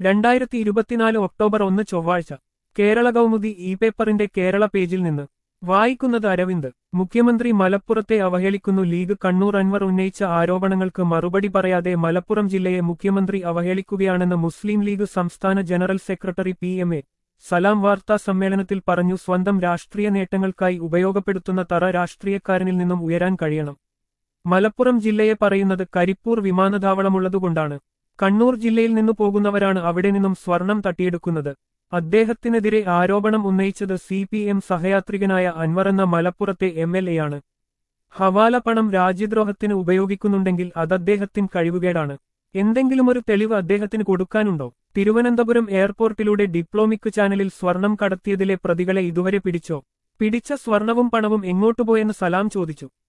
രണ്ടായിരത്തി ഇരുപത്തിനാല് ഒക്ടോബർ ഒന്ന് ചൊവ്വാഴ്ച കേരള കൗമുദി ഇ പേപ്പറിന്റെ കേരള പേജിൽ നിന്ന് വായിക്കുന്നത് അരവിന്ദ് മുഖ്യമന്ത്രി മലപ്പുറത്തെ അവഹേളിക്കുന്നു ലീഗ് കണ്ണൂർ അൻവർ ഉന്നയിച്ച ആരോപണങ്ങൾക്ക് മറുപടി പറയാതെ മലപ്പുറം ജില്ലയെ മുഖ്യമന്ത്രി അവഹേളിക്കുകയാണെന്ന് മുസ്ലിം ലീഗ് സംസ്ഥാന general secretary P M A Salam വാർത്താ സമ്മേളനത്തിൽ പറഞ്ഞു സ്വന്തം രാഷ്ട്രീയ നേട്ടങ്ങൾക്കായി ഉപയോഗപ്പെടുത്തുന്ന തറ രാഷ്ട്രീയക്കാരനിൽ നിന്നും ഉയരാൻ കഴിയണം മലപ്പുറം ജില്ലയെ പറയുന്നത് കരിപ്പൂർ വിമാനത്താവളമുള്ളതുകൊണ്ടാണ് കണ്ണൂർ ജില്ലയിൽ നിന്നു പോകുന്നവരാണ് അവിടെ നിന്നും സ്വർണം തട്ടിയെടുക്കുന്നത് അദ്ദേഹത്തിനെതിരെ ആരോപണം ഉന്നയിച്ചത് സി പി എം സഹയാത്രികനായ അൻവർ എന്ന മലപ്പുറത്തെ എം എൽ എയാണ് ഹവാല പണം രാജ്യദ്രോഹത്തിന് ഉപയോഗിക്കുന്നുണ്ടെങ്കിൽ അത് അദ്ദേഹത്തിന് കഴിവുകേടാണ് എന്തെങ്കിലും ഒരു തെളിവ് അദ്ദേഹത്തിന് കൊടുക്കാനുണ്ടോ തിരുവനന്തപുരം എയർപോർട്ടിലൂടെ ഡിപ്ലോമിക് ചാനലിൽ സ്വർണം കടത്തിയതിലെ പ്രതികളെ ഇതുവരെ പിടിച്ചോ പിടിച്ച സ്വർണവും പണവും എങ്ങോട്ടുപോയെന്ന് സലാം ചോദിച്ചു